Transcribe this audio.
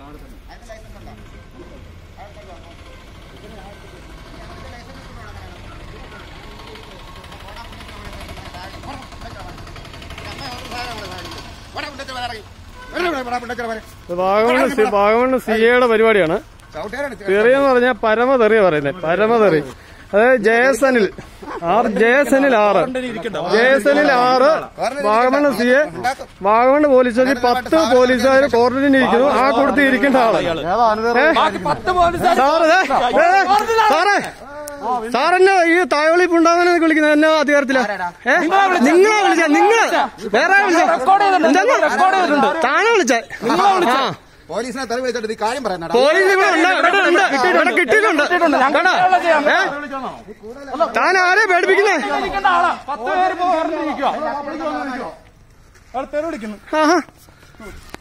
ഇത് Vagamon C- Vagamon C എയുടെ പരിപാടിയാണ് തെറി എന്ന് പറഞ്ഞാൽ പരമതെറിയ പറയുന്നത് പരമതെറി അതായത് ജയസനിൽ ആറ് ജയസനിൽ ആറ് ജയസനിൽ ആറ് Vagamon C A Vagamon police സ്റ്റേഷനിൽ പത്ത് പോലീസുകാർ ക്വാറന്റൈനിൽ ഇരിക്കുന്നു ആ കൂട്ടത്തിൽ ഇരിക്കേണ്ട ആള് ഏ? സാറ് ദേ, ദേ, സാറേ സാറെന്നെ ഈ തായോളി പുണ്ടാകാനൊക്കെ വിളിക്കുന്നത് എന്നാ അധികാരത്തില ഏ നിങ്ങളെ വിളിച്ച നിങ്ങള് വേറെ വിളിച്ച താനെ വിളിച്ച ആ പോലീസിനെ തെറി വിളിച്ചിട്ട് ഈ കാര്യം പറയാനാ പോലീസ് ഇവിടെ ഉണ്ട് ഇവിടെ ഉണ്ട് ഇവിടെ കിട്ടിയിട്ടുണ്ട് കണ്ടോ? ഏ? താൻ ആരെ പേടിപ്പിക്കുന്നേ പത്ത് പേര് ഇപ്പോ പറഞ്ഞിരിക്കുക ആഹാ